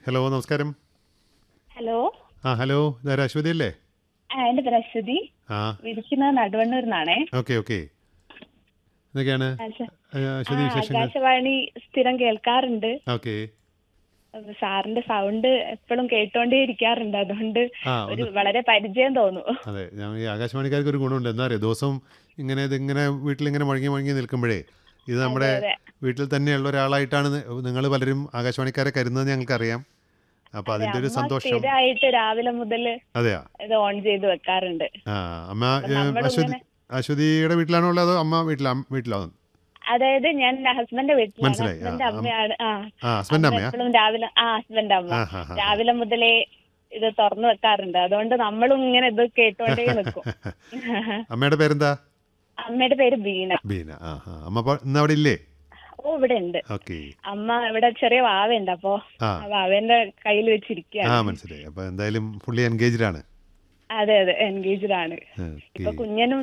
Hello നമസ്കാരം hello ആ hello ഇതാരാ അശ്വതി അല്ലേ ആ എന്റെ പേര് അശ്വതി ആ വിളിക്കുന്നത് നടുവണ്ണൂരിന്നാണേ ഓക്കെ ഓക്കെ എന്തൊക്കെയാണ് ആശ- ആ, അശ്വതി ആ, വിശേഷങ്ങൾ ആകാശവാണി സ്ഥിരം കേൾക്കാറുണ്ട് ഓക്കെ അപ്പൊ സാറിന്റെ സൗണ്ട് എപ്പോഴും കേട്ടോണ്ടേ ഇരിക്കാറുണ്ട് അതുകൊണ്ട് ആ ഒരു ഒന്ന് വളരെ പരിചയം തോന്നുന്നു അതെ ഞാൻ ഈ ആകാശവാണിക്കാർക്ക് ഒരു ഗുണമുണ്ട് എന്താ പറയുക ദിവസം ഇങ്ങനെ ഇതിങ്ങനെ വീട്ടിലിങ്ങനെ മുഴങ്ങി മുഴങ്ങി നിൽക്കുമ്പോഴേ ഇത് നമ്മുടെ അതെ. വീട്ടിൽ തന്നെയുള്ള ഒരാളായിട്ടാണ് നിങ്ങൾ പലരും ആകാശവാണിക്കാരെ കരുതുന്നത് ഞങ്ങൾക്കറിയാം അപ്പോൾ അതിൻ്റെ ഒരു അമ്മ സന്തോഷം സ്ഥിരമായിട്ട് രാവിലെ മുതൽ അതെയാ ഇത് ഓൺ ചെയ്ത് വെക്കാറുണ്ട് ആ അമ്മ അപ്പൊ ഏ, നമ്മളിങ്ങനെ- അശ്വതി അശ്വതിയുടെ വീട്ടിലാണോ ഉള്ളത് അതോ അമ്മ വീട്ടിലാ വീട്ടിലാണോ അതായത് ഞാൻ എന്റെ ഹസ്ബൻഡിന്റെ വീട്ടിലാണ് മനസ്സിലായി. ആ, ഹസ്ബൻഡ് അമ്മയാണ് ആ ആ ഹസ്ബൻഡ് അമ്മയാ എപ്പോഴും രാവിലെ ആ ഹസ്ബൻഡ് അമ്മ ആ ഹാ ഹാ രാവിലെ മുതലേ ഇത് തുറന്നു വെക്കാറുണ്ട് അതുകൊണ്ട് നമ്മളും ഇങ്ങനെ ഇത് കേട്ടോണ്ടേ നിൽക്കും അമ്മയുടെ പേരെന്താ അമ്മയുടെ പേര് ബീന ബീന ആ ആ അമ്മ അപ്പോൾ ഇന്ന് അവിടെ ഇല്ലേ ഓ ഇവിടെ ഉണ്ട് ഓക്കെ അമ്മ ഇവിടെ ചെറിയ വാവയുണ്ട് അപ്പൊ ആ ആ വാവേന്റെ കയ്യിൽ ആ വെച്ചിരിക്കുകയാണ് മനസ്സിലായി അപ്പോൾ എന്തായാലും ഫുള്ളി എൻഗേജ്ഡ് ആണ് അതെ അതെ എൻഗേജ്ഡ് ആണ് ഓക്കെ ഇപ്പൊ കുഞ്ഞനും